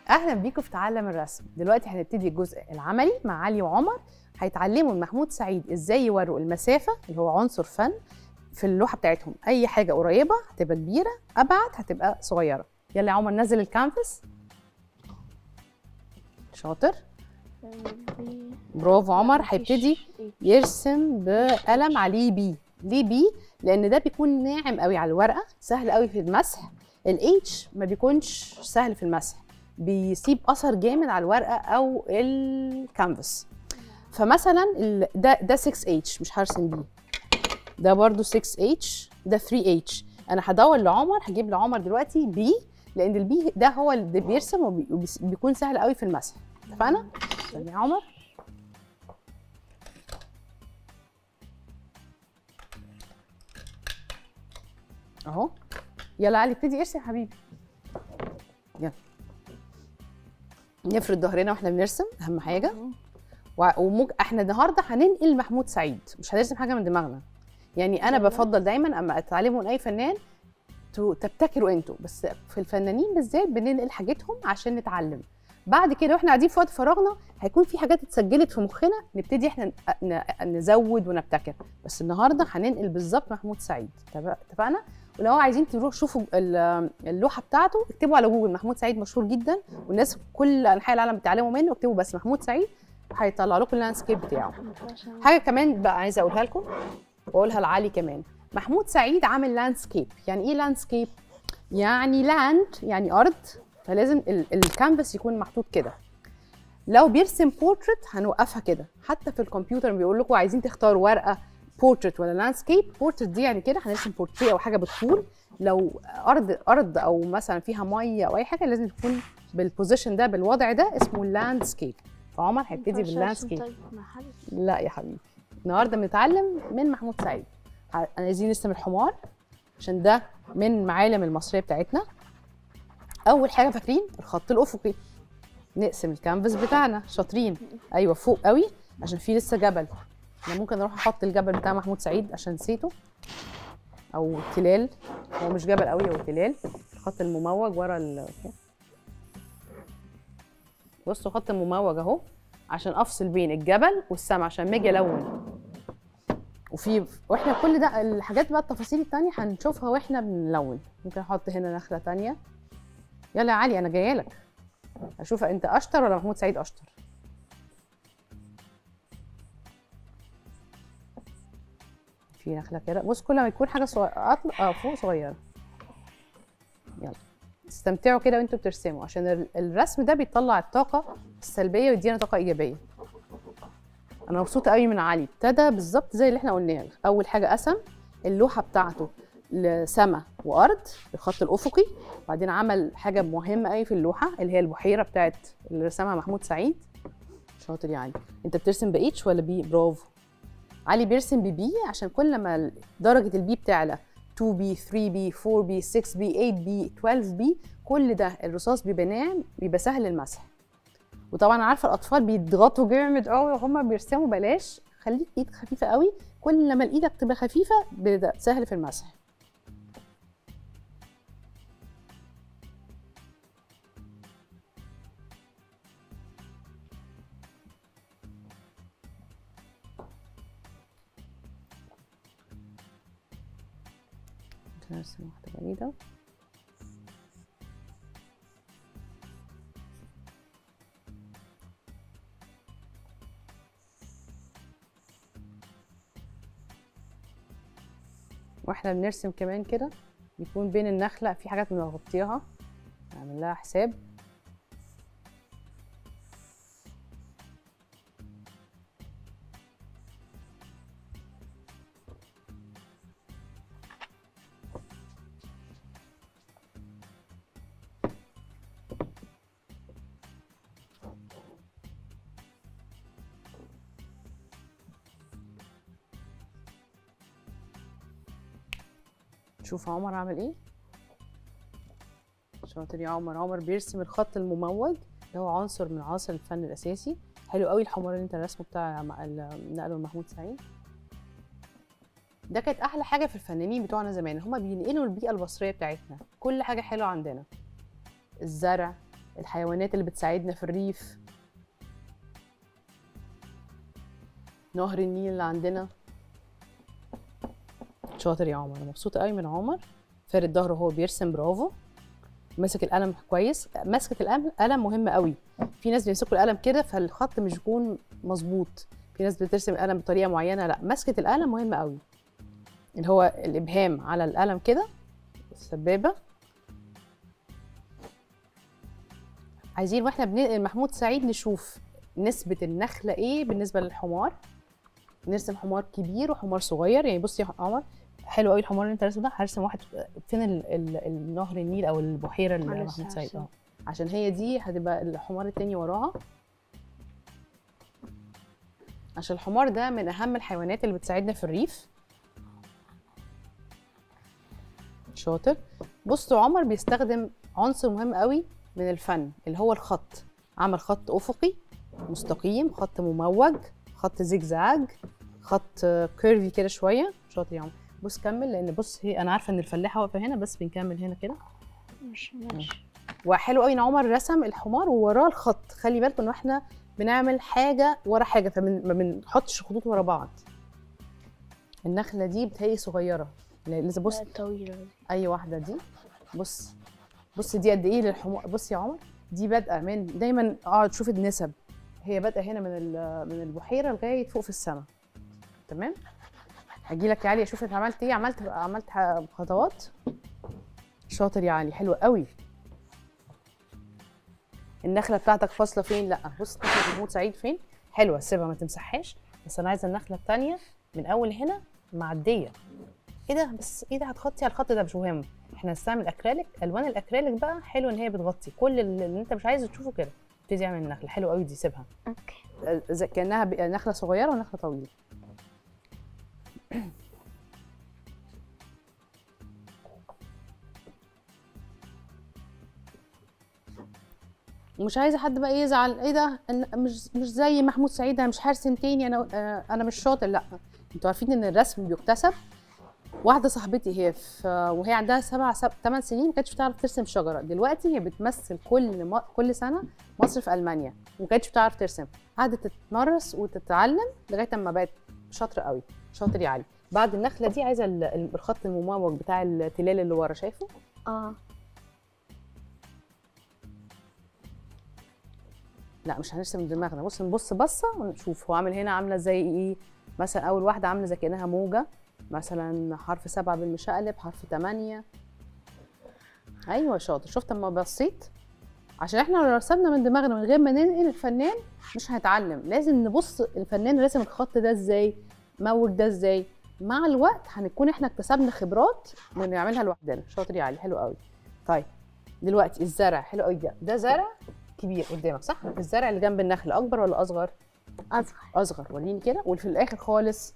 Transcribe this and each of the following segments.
اهلا بيكم في تعلم الرسم دلوقتي هنبتدي الجزء العملي مع علي وعمر هيتعلموا من محمود سعيد ازاي يوروا المسافه اللي هو عنصر فن في اللوحه بتاعتهم اي حاجه قريبه هتبقى كبيره ابعد هتبقى صغيره يلا يا عمر نزل الكانفاس شاطر برافو عمر هيبتدي يرسم بقلم عليه بي ليه بي لان ده بيكون ناعم قوي على الورقه سهل قوي في المسح الاتش ما بيكونش سهل في المسح بيسيب اثر جامد على الورقه او الكانفاس فمثلا ال- ده ده 6 اتش مش هرسم بيه ده برضو 6 اتش ده 3 اتش انا هدور لعمر هجيب لعمر دلوقتي بي لان البي ده هو اللي بيرسم وبيكون سهل قوي في المسح اتفقنا يلا يا عمر اهو يلا علي ابتدي ارسم يا حبيبي يلا نفرد ظهرنا واحنا بنرسم اهم حاجه وع- وممكن احنا النهارده هننقل محمود سعيد مش هنرسم حاجه من دماغنا يعني انا يلا. بفضل دايما اما اتعلموا من اي فنان تو- تبتكروا انتوا بس في الفنانين بالذات بننقل حاجتهم عشان نتعلم بعد كده واحنا قاعدين في وقت فراغنا هيكون في حاجات اتسجلت في مخنا نبتدي احنا ن- ن- نزود ونبتكر بس النهارده هننقل بالظبط محمود سعيد اتفق- اتفقنا ولو عايزين تروحوا شوفوا ال- اللوحه بتاعته اكتبوا على جوجل محمود سعيد مشهور جدا والناس في كل انحاء العالم بتتعلموا منه اكتبوا بس محمود سعيد هيطلع لكم اللاندسكيب بتاعه حاجه كمان بقى عايزه اقولها لكم واقولها لعلي كمان محمود سعيد عامل لاندسكيب يعني ايه لاندسكيب يعني لاند يعني ارض فلازم ال- الكانفاس يكون محطوط كده لو بيرسم بورتريت هنوقفها كده حتى في الكمبيوتر بيقول لكم عايزين تختاروا ورقه بورتريت ولا لاندسكيب بورتريت دي يعني كده هنرسم بورتريه او حاجه بالطول لو ارض ارض او مثلا فيها ميه او اي حاجه لازم تكون بالبوزيشن ده بالوضع ده اسمه لاندسكيب فعمر هيبتدي باللاندسكيب لا يا حبيبي النهارده بنتعلم من محمود سعيد ع- عايزين نرسم الحمار عشان ده من معالم المصريه بتاعتنا اول حاجه فاكرين الخط الافقي نقسم الكانفاس بتاعنا شاطرين ايوه فوق قوي عشان في لسه جبل انا ممكن اروح احط الجبل بتاع محمود سعيد عشان نسيته او تلال هو مش جبل قوي هو تلال الخط المموج ورا ال بصوا خط المموج اهو عشان افصل بين الجبل والسما عشان ما اجي الون وفي واحنا كل ده الحاجات بقى التفاصيل التانية هنشوفها واحنا بنلون ممكن احط هنا نخله تانية يلا يا علي انا جايه لك اشوف انت اشطر ولا محمود سعيد اشطر في نخله كده بص كل ما يكون حاجه صغيره أطل... اه فوق صغيره يلا استمتعوا كده وانتوا بترسموا عشان ال- الرسم ده بيطلع الطاقه السلبيه ويدينا طاقه ايجابيه انا مبسوطه قوي من علي ابتدى بالظبط زي اللي احنا قلناه اول حاجه قسم اللوحه بتاعته لسما وارض الخط الافقي وبعدين عمل حاجه مهمه قوي في اللوحه اللي هي البحيره بتاعت اللي رسمها محمود سعيد شاطر يا علي انت بترسم باتش ولا بي برافو علي بيرسم ببي عشان كل ما ال- درجه البي بتعلى 2 بي 3 بي 4 بي 6 بي 8 بي 12 بي كل ده الرصاص بيبقى ناعم بيبقى سهل المسح وطبعا عارفه الاطفال بيضغطوا جامد قوي وهم بيرسموا بلاش خليك ايد خفيفه قوي كل ما ايدك تبقى خفيفه بيبقى سهل في المسح ممكن ارسم واحده بعيده واحنا بنرسم كمان كده يكون بين النخلة في حاجات بنغطيها نعمل لها حساب شوف عمر عمل ايه شاطر يا عمر عمر بيرسم الخط المموج اللي هو عنصر من عناصر الفن الاساسي حلو قوي الحمار اللي انت رسمه بتاع م- ال- نقله لمحمود سعيد ده كانت احلى حاجه في الفنانين بتوعنا زمان هما بينقلوا البيئه البصريه بتاعتنا كل حاجه حلوه عندنا الزرع الحيوانات اللي بتساعدنا في الريف نهر النيل اللي عندنا شاطر يا عمر انا مبسوطه قوي من عمر فارد ظهره وهو بيرسم برافو ماسك القلم كويس ماسكه القلم قلم مهمه قوي في ناس بيمسكوا القلم كده فالخط مش بيكون مظبوط في ناس بترسم القلم بطريقه معينه لا ماسكه القلم مهمه قوي اللي هو الابهام على القلم كده السبابه عايزين واحنا بننقل محمود سعيد نشوف نسبه النخله ايه بالنسبه للحمار نرسم حمار كبير وحمار صغير يعني بصي يا عمر حلو قوي الحمار اللي انت راسمه ده هرسم واحد فين ال- ال- النهر النيل او البحيره اللي معلش محمود سعيد عشان- اه عشان هي دي هتبقى الحمار التاني وراها عشان الحمار ده من اهم الحيوانات اللي بتساعدنا في الريف شاطر بصوا عمر بيستخدم عنصر مهم قوي من الفن اللي هو الخط عمل خط افقي مستقيم خط مموج خط زجزاج خط كيرفي كده شويه شاطر يا عمر بص كمل لان بص هي انا عارفه ان الفلاحه واقفه هنا بس بنكمل هنا كده مش ماشي وحلو قوي ان عمر رسم الحمار ووراه الخط خلي بالكم ان احنا بنعمل حاجه ورا حاجه فما ما بنحطش خطوط ورا بعض النخله دي بتهيألي صغيره لا، لسه بص طويلة دي. اي واحده دي بص بص دي قد ايه للحمار بص يا عمر دي بادئه من دايما اقعد شوف النسب هي بادئه هنا من ال- من البحيره لغايه فوق في السماء تمام هجي لك يا علي اشوف انت عملت ايه عملت عملت ح- خطوات شاطر يا علي حلو قوي النخله بتاعتك فاصله فين لا بص نخله محمود سعيد فين حلوه سيبها ما تمسحهاش بس انا عايزه النخله الثانيه من اول هنا معديه ايه ده بس ايه ده هتغطي على الخط ده مش مهم احنا هنستعمل اكريليك الوان الاكريليك بقى حلو ان هي بتغطي كل اللي اللي انت مش عايز تشوفه كده ابتدي اعمل النخله حلو قوي دي سيبها اوكي آه، زي كانها ب- نخله صغيره ونخله طويله ومش عايزه حد بقى يزعل ايه ده أنا مش مش زي محمود سعيد انا مش هرسم تاني انا آه، انا مش شاطر لا انتوا عارفين ان الرسم بيكتسب واحده صاحبتي هي في وهي عندها سبع سب... ثمان سنين ما كانتش بتعرف ترسم شجره دلوقتي هي بتمثل كل م... كل سنه مصر في المانيا وما كانتش بتعرف ترسم قعدت تتمرس وتتعلم لغايه اما بقت شاطره قوي شاطر يا علي بعد النخله دي عايزه ال- ال- الخط المموج بتاع التلال اللي ورا شايفه اه لا مش هنرسم دماغنا بص نبص بصه ونشوف هو عامل هنا عامله زي ايه مثلا اول واحده عامله زي كانها موجه مثلا حرف سبعة بالمشقلب حرف تمانية ايوه شاطر شفت اما بصيت عشان احنا لو رسمنا من دماغنا من غير ما ننقل الفنان مش هنتعلم لازم نبص الفنان رسم الخط ده ازاي موج ده ازاي مع الوقت هنكون احنا اكتسبنا خبرات ونعملها لوحدنا شاطر يا علي حلو قوي طيب دلوقتي الزرع حلو قوي ده ده زرع كبير قدامك صح الزرع اللي جنب النخل اكبر ولا اصغر اصغر اصغر وريني كده واللي في الاخر خالص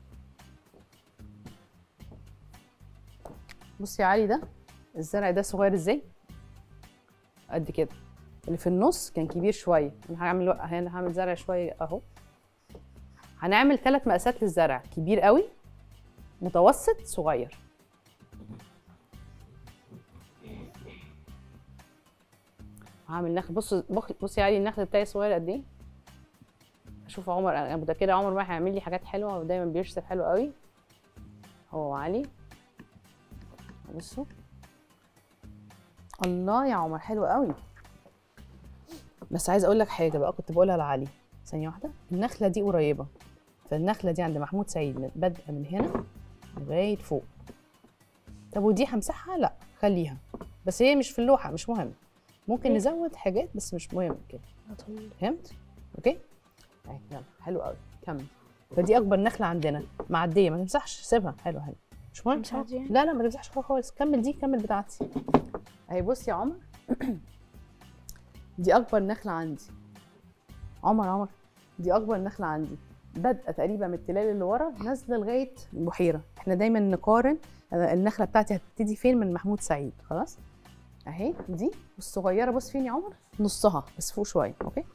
بصي يا علي ده الزرع ده صغير ازاي قد كده اللي في النص كان كبير شويه انا هعمل انا هعمل زرع شويه اهو هنعمل ثلاث مقاسات للزرع كبير قوي متوسط صغير هعمل نخل بص بص بصي يا علي النخل بتاعي صغير قد ايه اشوف عمر انا متاكده عمر ما هيعمل لي حاجات حلوه ودايما بيرسم حلو قوي هو علي بصوا الله يا عمر حلو قوي بس عايزه اقول لك حاجه بقى كنت بقولها لعلي ثانيه واحده النخله دي قريبه فالنخله دي عند محمود سعيد من- بادئه من هنا لغايه فوق طب ودي همسحها لا خليها بس هي مش في اللوحه مش مهم ممكن ليه؟ نزود حاجات بس مش مهم كده طويل فهمت اوكي اهي يلا حلو قوي كمل فدي اكبر نخله عندنا معديه ما تمسحش سيبها حلو حلو مش مهم تمسحش دي؟ لا لا ما تمسحش حاجة خالص كمل دي كمل بتاعتي اهي بص يا عمر دي اكبر نخله عندي عمر عمر دي اكبر نخله عندي بادئه تقريبا من التلال اللي ورا نازله لغايه البحيره احنا دايما نقارن أنا النخله بتاعتي هتبتدي فين من محمود سعيد خلاص اهي دي والصغيره بص فين يا عمر نصها بس فوق شويه اوكي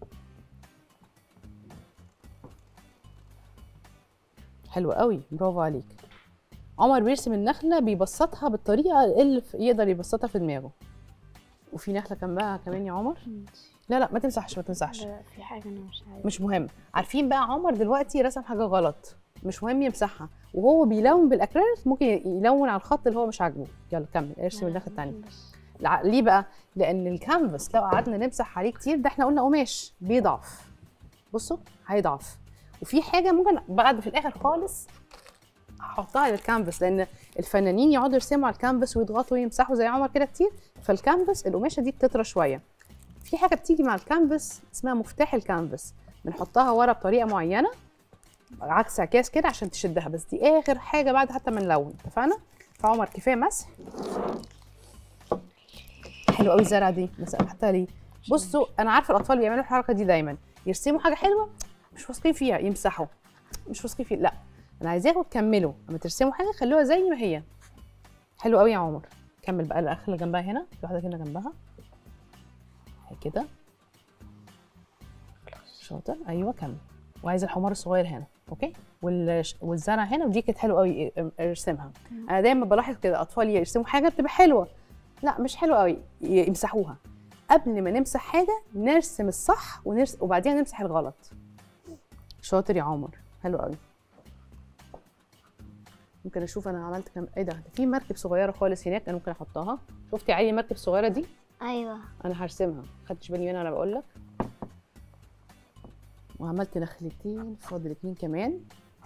حلو قوي برافو عليك عمر بيرسم النخله بيبسطها بالطريقه اللي في- يقدر يبسطها في دماغه وفي نخله جنبها كمان يا عمر ماشي. لا لا ما تمسحش ما تمسحش لا في حاجة أنا مش عارفة مش مهم عارفين بقى عمر دلوقتي رسم حاجه غلط مش مهم يمسحها وهو بيلون بالاكريليك ممكن يلون على الخط اللي هو مش عاجبه يلا كمل ارسم الناحيه الثانيه بس لع- ليه بقى لان الكانفاس لو قعدنا نمسح عليه كتير ده احنا قلنا قماش بيضعف بصوا هيضعف وفي حاجه ممكن بعد في الاخر خالص هحطها للكانفاس لان الفنانين يقعدوا يرسموا على الكانفاس ويضغطوا ويمسحوا زي عمر كده كتير فالكانفاس القماشه دي بتطرى شويه في حاجه بتيجي مع الكانفاس اسمها مفتاح الكانفاس بنحطها ورا بطريقه معينه عكس عكاس كده عشان تشدها بس دي اخر حاجه بعد حتى ما نلون اتفقنا فعمر كفايه مسح حلو قوي الزرعه دي بس انا حطها ليه بصوا انا عارفه الاطفال بيعملوا الحركه دي دايما يرسموا حاجه حلوه مش واثقين فيها يمسحوا مش واثقين فيها لا انا عايزاكم تكملوا لما ترسموا حاجه خلوها زي ما هي حلو قوي يا عمر كمل بقى الاخر اللي جنبها هنا في واحده هنا جنبها هي كده شاطر ايوه كمل وعايز الحمار الصغير هنا اوكي وال... والزرع هنا ودي كانت حلوه قوي ارسمها انا دايما بلاحظ كده اطفال يرسموا حاجه بتبقى حلوه لا مش حلوه قوي ي- يمسحوها قبل ما نمسح حاجه نرسم الصح ونرسم وبعديها نمسح الغلط شاطر يا عمر حلو قوي ممكن اشوف انا عملت كام ايه ده ده في مركب صغيره خالص هناك انا ممكن احطها شفتي علي المركب الصغيره دي أيوة انا هرسمها خدتش بالي منها انا بقول لك وعملت نخلتين فاضل اتنين كمان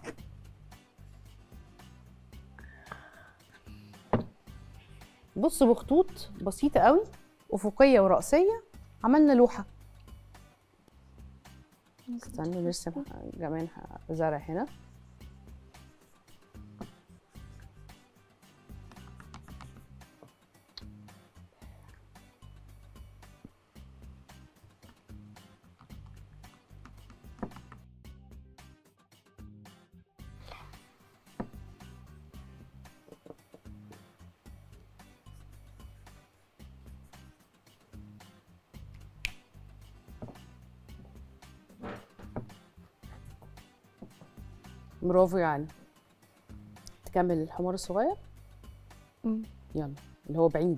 بصوا بخطوط بسيطة قوي أفقية ورأسية عملنا لوحة استنى نرسم كمان زرع هنا برافو يا علي تكمل الحمار الصغير مم. يلا اللي هو بعيد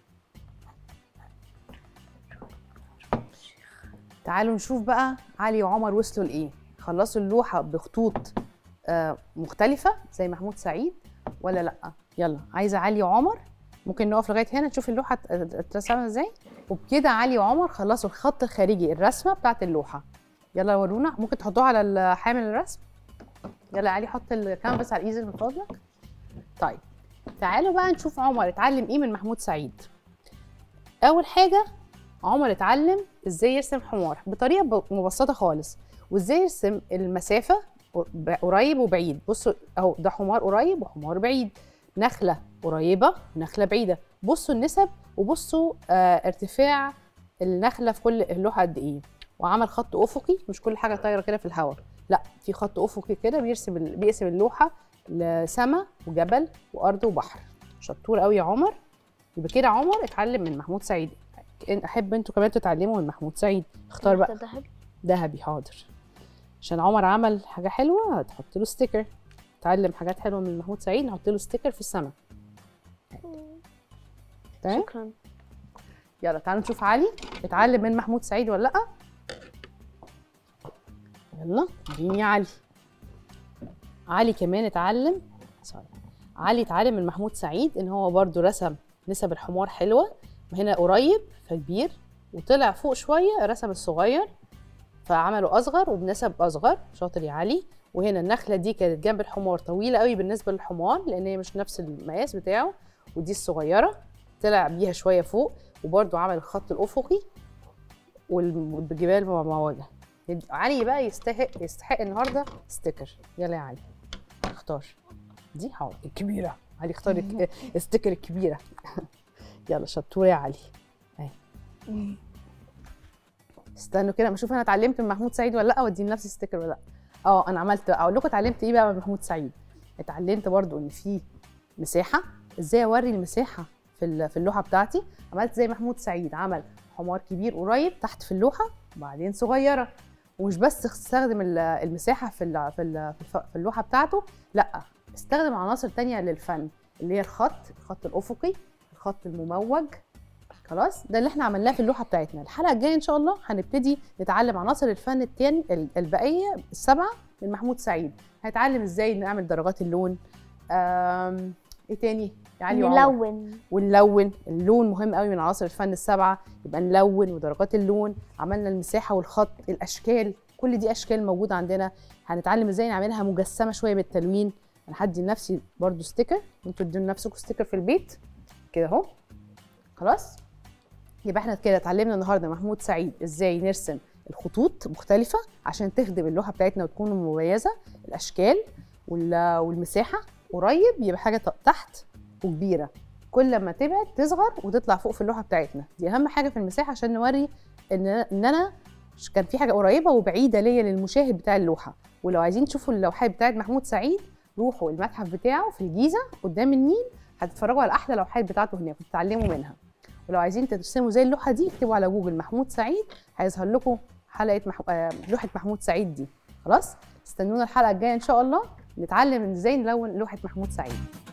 تعالوا نشوف بقى علي وعمر وصلوا لايه خلصوا اللوحه بخطوط آه، مختلفه زي محمود سعيد ولا لا يلا عايزه علي وعمر ممكن نقف لغايه هنا نشوف اللوحه ات- ات- اترسمت ازاي وبكده علي وعمر خلصوا الخط الخارجي الرسمه بتاعت اللوحه يلا ورونا ممكن تحطوها على ال- حامل الرسم يلا يا علي حط الكانفاس على الايزل من فضلك طيب تعالوا بقى نشوف عمر اتعلم ايه من محمود سعيد اول حاجه عمر اتعلم ازاي يرسم حمار بطريقه ب- مبسطه خالص وازاي يرسم المسافه ب- قريب وبعيد بصوا اهو ده حمار قريب وحمار بعيد نخله قريبه ونخله بعيده بصوا النسب وبصوا آه ارتفاع النخله في كل اللوحه قد ايه وعمل خط افقي مش كل حاجه طايره كده في الهواء لا في خط افقي كده بيرسم ال- بيقسم اللوحه لسما وجبل وارض وبحر شطور قوي يا عمر يبقى كده عمر اتعلم من محمود سعيد إن- احب انتوا كمان تتعلموا من محمود سعيد اختار بقى ده ذهبي ذهبي حاضر عشان عمر عمل حاجه حلوه هتحط له ستيكر اتعلم حاجات حلوه من محمود سعيد نحط له ستيكر في السماء تمام شكرا يلا تعالوا نشوف علي اتعلم من محمود سعيد ولا لا يلا اديني علي علي كمان اتعلم سوري علي اتعلم من محمود سعيد ان هو برضو رسم نسب الحمار حلوه وهنا قريب فكبير وطلع فوق شويه رسم الصغير فعمله اصغر وبنسب اصغر شاطر يا علي وهنا النخله دي كانت جنب الحمار طويله قوي بالنسبه للحمار لان هي مش نفس المقاس بتاعه ودي الصغيره طلع بيها شويه فوق وبرده عمل الخط الافقي والم- والجبال مواجهه علي بقى يستحق يستحق النهارده ستيكر يلا يا علي اختار دي حاضر الكبيره علي اختار الك- الستيكر الكبيره يلا شطور يا علي اهي استنوا كده ما اشوف انا اتعلمت من محمود سعيد ولا لا وادي لنفسي ستيكر ولا لا اه انا عملت اقول لكم اتعلمت ايه بقى من محمود سعيد اتعلمت برضو ان في مساحه ازاي اوري المساحه في ال- في اللوحه بتاعتي عملت زي محمود سعيد عمل حمار كبير قريب تحت في اللوحه وبعدين صغيره ومش بس استخدم ال- المساحه في ال- في ال- في الف- في اللوحه بتاعته لا استخدم عناصر تانية للفن اللي هي الخط الخط الافقي الخط المموج خلاص ده اللي احنا عملناه في اللوحه بتاعتنا الحلقه الجايه ان شاء الله هنبتدي نتعلم عناصر الفن التاني ال- البقيه السبعه من محمود سعيد هنتعلم ازاي نعمل درجات اللون آم، ايه تاني يا علي وعمر؟ نلون ونلون اللون مهم قوي من عناصر الفن السبعه يبقى نلون ودرجات اللون عملنا المساحه والخط الاشكال كل دي اشكال موجوده عندنا هنتعلم ازاي نعملها مجسمه شويه بالتلوين انا هدي لنفسي برضو ستيكر انتوا ادوا لنفسكم ستيكر في البيت كده اهو خلاص يبقى احنا كده اتعلمنا النهارده محمود سعيد ازاي نرسم الخطوط مختلفه عشان تخدم اللوحه بتاعتنا وتكون مميزه الاشكال وال- والمساحه قريب يبقى حاجه ت- تحت وكبيره كل ما تبعد تصغر وتطلع فوق في اللوحه بتاعتنا دي اهم حاجه في المساحه عشان نوري ان ان انا ش- كان في حاجه قريبه وبعيده ليا للمشاهد بتاع اللوحه ولو عايزين تشوفوا اللوحات بتاعت محمود سعيد روحوا المتحف بتاعه في الجيزه قدام النيل هتتفرجوا على احلى لوحات بتاعته هناك وتتعلموا منها ولو عايزين ترسموا زي اللوحه دي اكتبوا على جوجل محمود سعيد هيظهر لكم حلقه مح... آه، لوحه محمود سعيد دي خلاص استنونا الحلقه الجايه ان شاء الله نتعلم ازاي نلون لوحه محمود سعيد